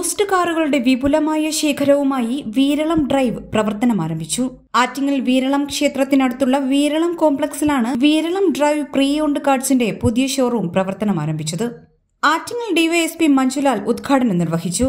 used കാറുകളുടെ വിപുലമായ ശേഖരവുമായി വീരളം drive പ്രവർത്തനം ആരംഭിച്ചു ആറ്റിങ്ങൽ വീരളം ക്ഷേത്രത്തിനടുത്തുള്ള വീരളം കോംപ്ലക്സിലാണ് വീരളം ഡ്രൈവ് പ്രീ ഓൺഡ് കാർഡ്സിന്റെ പുതിയ ഷോറൂം പ്രവർത്തനം ആരംഭിച്ചത് ആറ്റിങ്ങൽ ഡിവൈഎസ്പി മഞ്ജുലാൽ ഉദ്ഘാടനം നിർവഹിച്ചു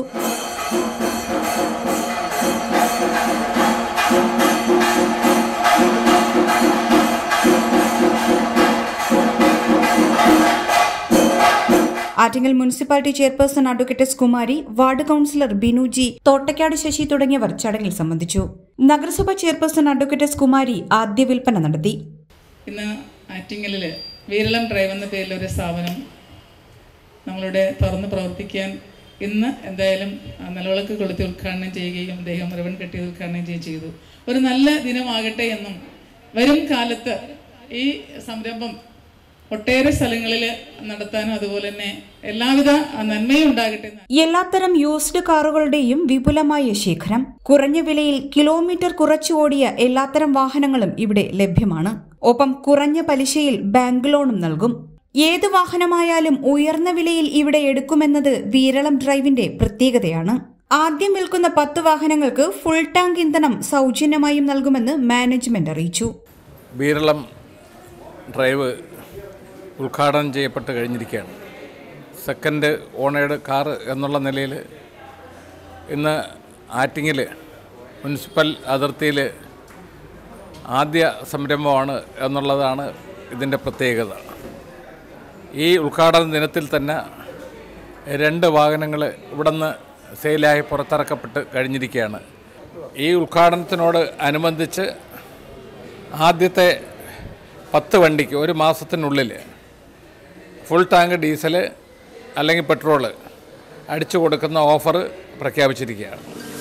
Attingal municipality chairperson advocate S Kumari ward councillor Binuji Thottakkad Sasi തുടങ്ങിയവർ ചടങ്ങിൽ സംബന്ധിച്ചു നഗരസഭ ചെയർപേഴ്സൺ അഡ്വക്കേറ്റ് എസ് കുമാരി ആദ്യ വിൽപ്പന നടത്തി ഇന്ന് ആറ്റിങ്ങലിൽ വീരളം ഡ്രൈവ് എന്ന പേരിൽ ഒരു സ്ഥാപനം നമ്മളുടെ തുറന്ന് പ്രവർത്തിക്കാൻ ഇന്ന് എന്തായാലും ആ നിലവിളക്ക് കൊളുത്തി ഉദ്ഘാടനം ചെയ്യുകയും അദ്ദേഹം റിവൺ കെട്ടി ഉദ്ഘാടനം ചെയ്യുകയും ചെയ്തു ഒരു നല്ല ദിനമാകട്ടെ എന്നും വരും കാലത്ത് ഈ സംരംഭം ഒട്ടേറെ സ്ഥലങ്ങളിൽ നടത്താനും അതുപോലെ തന്നെ എല്ലാവിധ നന്മയും ഉണ്ടാകട്ടെ എന്ന് എല്ലാത്തരം യൂസ്ഡ് കാറുകളുടെയും വിപുലമായ ശേഖരം കുറഞ്ഞ വിലയിൽ കിലോമീറ്റർ കുറച്ചു ഓടിയ എല്ലാത്തരം വാഹനങ്ങളും ഇവിടെ ലഭ്യമാണ് ഒപ്പം കുറഞ്ഞ പലിശയിൽ ബാങ്ക് ലോണും നൽകും ഏത് വാഹനമായാലും ഉയർന്ന വിലയിൽ ഇവിടെ എടുക്കുമെന്നത് വീരളം ഡ്രൈവിന്റെ പ്രത്യേകതയാണ് ആദ്യം വിൽക്കുന്ന പത്ത് വാഹനങ്ങൾക്ക് ഫുൾ ടാങ്ക് ഇന്ധനം സൗജന്യമായും നൽകുമെന്ന് മാനേജ്മെന്റ് അറിയിച്ചു വീരളം ഡ്രൈവ് ഉദ്ഘാടനം ചെയ്യപ്പെട്ട് കഴിഞ്ഞിരിക്കുകയാണ് സെക്കൻഡ് ഓണേഡ് കാർ എന്നുള്ള നിലയിൽ ഇന്ന് ആറ്റിങ്ങിൽ മുനിസിപ്പൽ അതിർത്തിയിൽ ആദ്യ സംരംഭമാണ് എന്നുള്ളതാണ് ഇതിൻ്റെ പ്രത്യേകത ഈ ഉദ്ഘാടന ദിനത്തിൽ തന്നെ രണ്ട് വാഹനങ്ങൾ ഇവിടുന്ന് സെയിലായി പുറത്തിറക്കപ്പെട്ട് കഴിഞ്ഞിരിക്കുകയാണ് ഈ ഉദ്ഘാടനത്തിനോട് അനുബന്ധിച്ച് ആദ്യത്തെ പത്ത് വണ്ടിക്ക് ഒരു മാസത്തിനുള്ളിൽ ഫുൾ ടാങ്ക് ഡീസൽ അല്ലെങ്കിൽ പെട്രോള് അടിച്ചു കൊടുക്കുന്ന ഓഫർ പ്രഖ്യാപിച്ചിരിക്കുകയാണ്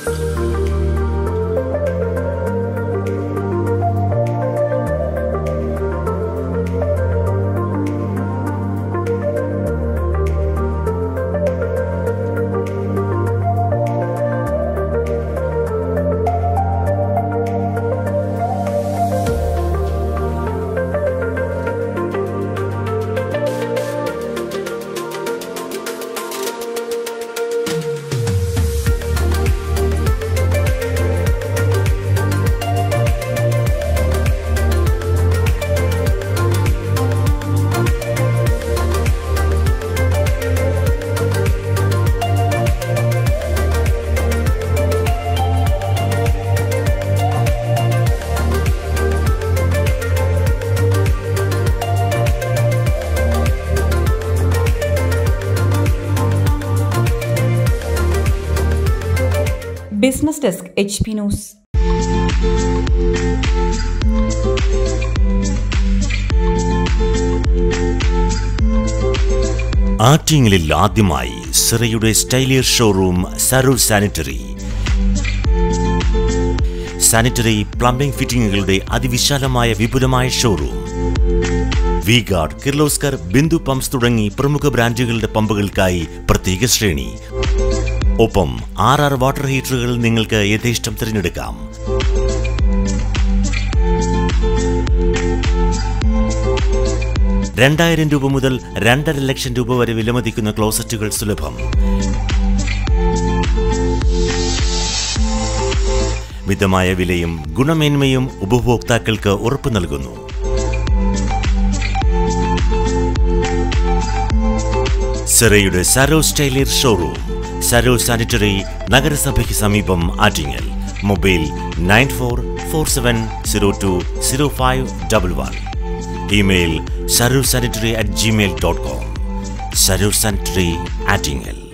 business desk H P news ആറ്റിങ്ങലിൽ ആദ്യമായി സിറയുടെ സ്റ്റൈലിയർ ഷോറൂം സരൂർ സാനിറ്ററി സാനിറ്ററി പ്ലംബിംഗ് ഫിറ്റിംഗുകളുടെ അതിവിശാലമായ വിപുലമായ showroom V guard Kirloskar Bindu pumps തുടങ്ങി പ്രമുഖ ബ്രാൻഡുകളുടെ പമ്പുകൾക്കായി പ്രത്യേക ശ്രേണി ഒപ്പം ആർ ആർ വാട്ടർ ഹീറ്ററുകൾ നിങ്ങൾക്ക് യഥേഷ്ടം തിരഞ്ഞെടുക്കാം രണ്ടായിരം രൂപ മുതൽ രണ്ടര ലക്ഷം രൂപ വരെ വിലമതിക്കുന്ന ക്ലോസറ്റുകൾ സുലഭം മിതമായ വിലയും ഗുണമേന്മയും ഉപഭോക്താക്കൾക്ക് ഉറപ്പു നൽകുന്നു സെറയുടെ സരോ സ്റ്റൈലിയർ ഷോറൂം സരോ സാനിറ്ററി നഗരസഭയ്ക്ക് സമീപം Attingal mobile nine four four seven zero two zero five double one email സരോ sanitary at gmail dot com സരോ സാനിറ്ററി ആറ്റിങ്ങൽ